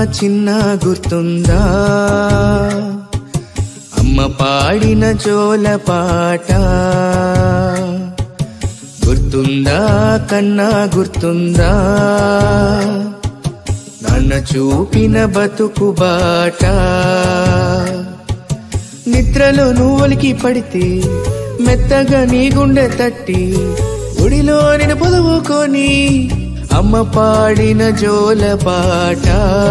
చిన్న గుర్తుందా అమ్మ పాడిన జోల పాట గుర్తుందా కన్నా గుర్తుందా నాన్న చూపిన బతుకు బాట నిద్రలో నువ్వులికి పడితే మెత్తగా నీ గుండె తట్టి ఒడిలో నేను పొదవుకొని అమ్మ పాడిన జోల పాట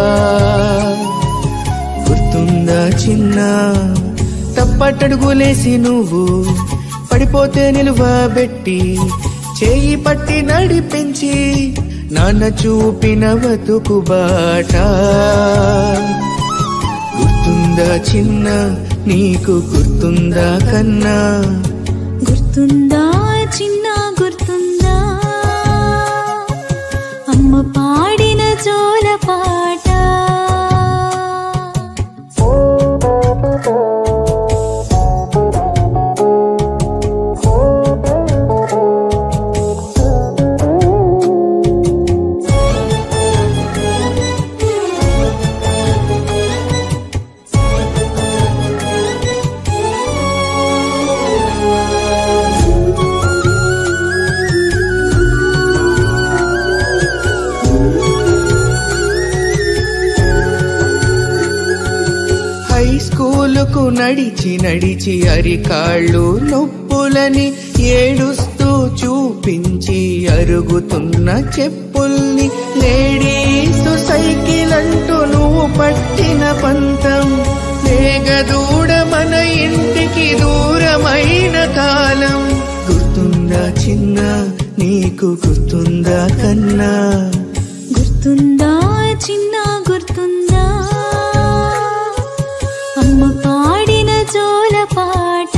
గుర్తుందా చిన్న తప్పటడుగులేసి నువ్వు పడిపోతే నిలువబెట్టి చేయి పట్టి నడిపించి నాన్న చూపిన బతుకు బాట గుర్తుందా చిన్న నీకు గుర్తుందా కన్నా గుర్తుందా చిన్న గుర్తుందా అమ్మ పాడిన జోల పాట హై స్కూలుకు నడిచి నడిచి అరికాళ్ళు నొప్పులని ఏడుస్తూ చూపించి అరుగుతున్న చెప్పుల్ని లేడీస్ సైకిల్ అంటూ నువ్వు పట్టిన పంతం వేగదూడ మన ఇంటికి దూరమైన కాలం గుర్తుందా చిన్న నీకు గుర్తుందా కన్నా గుర్తుందా చిన్న గుర్తుందా అమ్మ పాడిన జోల పాట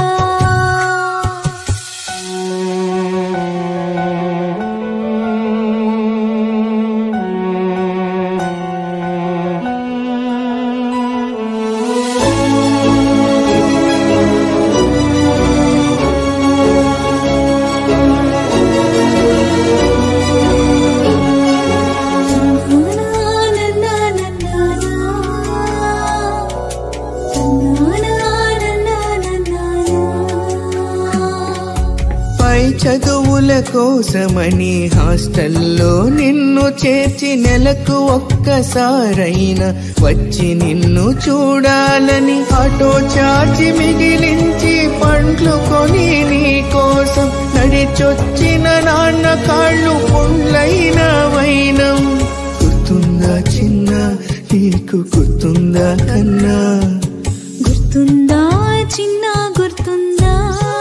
పై చదువుల కోసమని హాస్టల్లో నిన్ను చేర్చి నెలకు ఒక్కసారైనా వచ్చి నిన్ను చూడాలని ఆటో చార్జి మిగిలించి పండ్లు కొని నీ కోసం నడిచొచ్చిన నాన్న కాళ్ళు పుండ్లైన వైనం గుర్తుందా చిన్న నీకు గుర్తుందా కన్నా గుర్తుందా చిన్న గుర్తుందా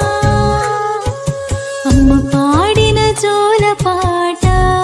అమ్మ పాడిన జోల పాట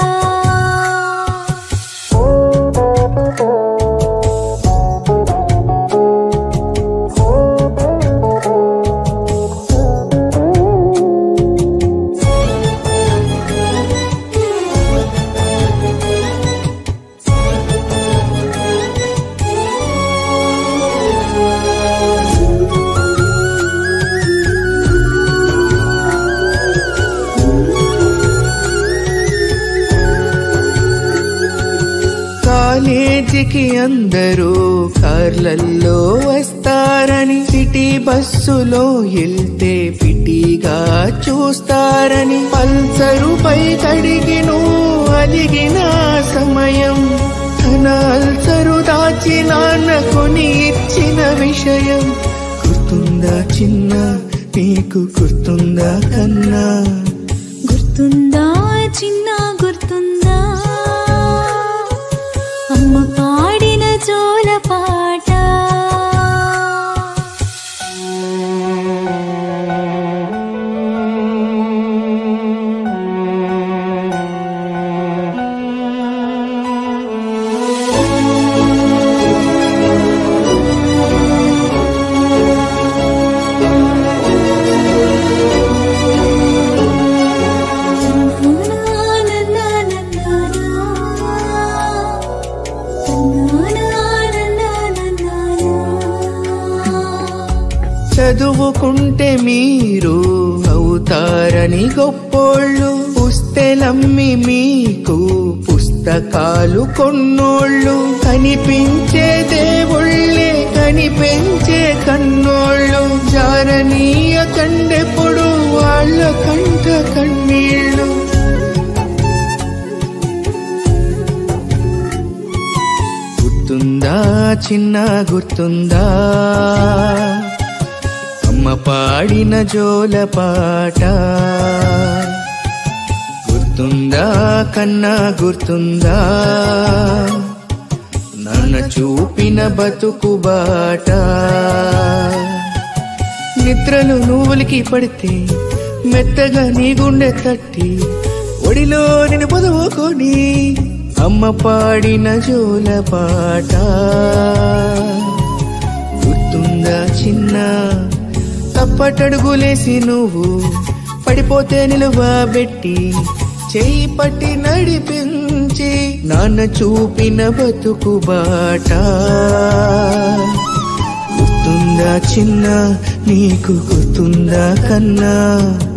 కాలేజీకి అందరూ కార్లల్లో వస్తారని సిటీ బస్సులో వెళ్తే పిటిగా చూస్తారని పల్సరుపై కడిగి నువ్వు అలిగిన సమయం తన అల్సరు దాచి నాన్న కొని ఇచ్చిన విషయం గుర్తుందా చిన్న నీకు గుర్తుందా కన్నా గుర్తుందా చిన్న గుర్తుందా అమ్మ పాడిన జోల పాట చదువుకుంటే మీరు అవుతారని గొప్పోళ్ళు పుస్తెలమ్మి మీకు పుస్తకాలు పుస్తకాలు కొన్నోళ్ళు కనిపించే దేవుళ్ళే కనిపించే కన్నోళ్ళు జారనీయ కండెప్పుడు వాళ్ళ కంట కన్నీళ్ళు గుర్తుందా చిన్న గుర్తుందా అమ్మ పాడిన జోల పాట గుర్తుందా కన్నా గుర్తుందా నాన్న చూపిన బతుకు బాట నిద్రలు నువ్వులకి పడితే మెత్తగా నీ గుండె తట్టి ఒడిలో నేను పొదవుకొని అమ్మ పాడిన జోల పాట గుర్తుందా చిన్న తప్పటడుగులేసి నువ్వు పడిపోతే నిలువబెట్టి చేయి పట్టి నడిపించి నాన్న చూపిన బతుకు బాట గుర్తుందా చిన్న నీకు గుర్తుందా కన్నా